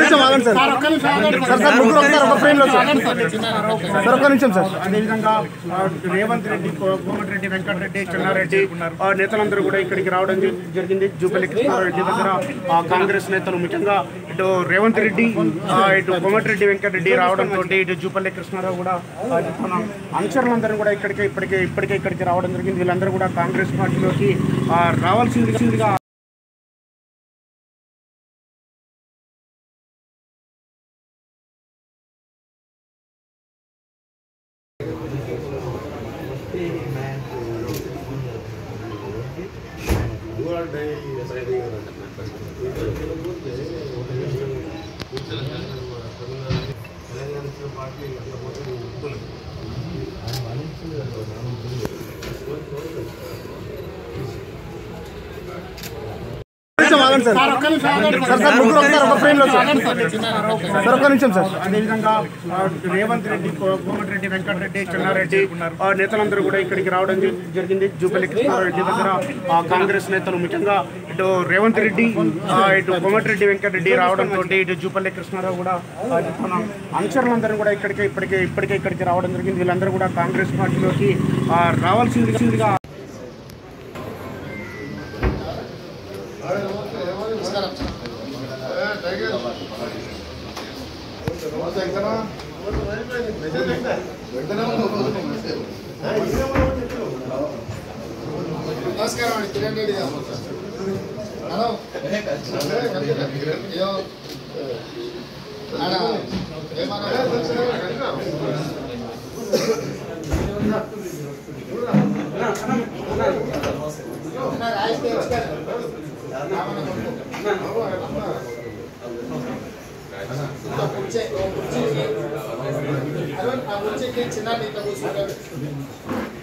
నిమిషం ఆగండి sir sir sir ముగ్గురు ఒకసారి ఒక ఫ్రేమ్ లో సార్ సార్ ఒక్క నిమిషం సార్ అదేవిధంగా ఆ, రేవంత్ రెడ్డి కో- కోమటిరెడ్డి వెంకటరెడ్డి చెన్నారెడ్డి ఆ, నేతలందరూ కూడా ఇక్కడికి రావడం జరి- జరిగింది జూపల్లి కృష్ణారెడ్డి దగ్గర ఆ, కాంగ్రెస్ నేతలు ముఖ్యంగా ఇటు రేవంత్ రెడ్డి ఆ, ఇటు కోమటిరెడ్డి వెంకటరెడ్డి రావడంతో ఇటు జూపల్లి కృష్ణారావు కూడా ఆ, మన అనుచరులందరూ కూడా ఇక్కడికి ఇప్పటికే ఇప్పటికే ఇక్కడికి రావడం జరిగింది వీళ్ళందరూ కూడా కాంగ్రెస్ పార్టీలోకి ఆ, రావాల్సిందిగా నిమిషం ఆగండి సార్ సార్ సార్ ముగ్గురు ఒకసారి ఒక ఫ్రేమ్ లో సార్ సార్ ఒక్క నిమిషం సార్ అదేవిధంగా ఆ, రేవంత్ రెడ్డి కో- కోమటిరెడ్డి వెంకటరెడ్డి చెన్నారెడ్డి ఆ, నేతలందరూ కూడా ఇక్కడికి రావడం జరి- జరిగింది జూపల్లి కృష్ణారెడ్డి దగ్గర ఆ, కాంగ్రెస్ నేతలు ముఖ్యంగా ఇటు రేవంత్ రెడ్డి ఆ, ఇటు కోమటిరెడ్డి వెంకటరెడ్డి రావడంతో ఇటు జూపల్లి కృష్ణారావు కూడా ఆ, మన అనుచరులందరూ కూడా ఇక్కడికే ఇప్పటికే ఇప్పటికే ఇక్కడికి రావడం జరిగింది వీళ్ళందరూ కూడా కాంగ్రెస్ పార్టీలోకి ఆ, రావాల్సిందిగా నమస్కారం అండి కిరణ్ రెడ్డి గారు హలో అయ్యో ఆడ ఏమన్నా రాయిస్ తెచ్చుకోండి. రామన్న కొడుకు. ఇంకో కుర్చీ ఓ కుర్చీ అరే ఆ కుర్చీకి చిన్న ఇట్లా కూర్చుంటారు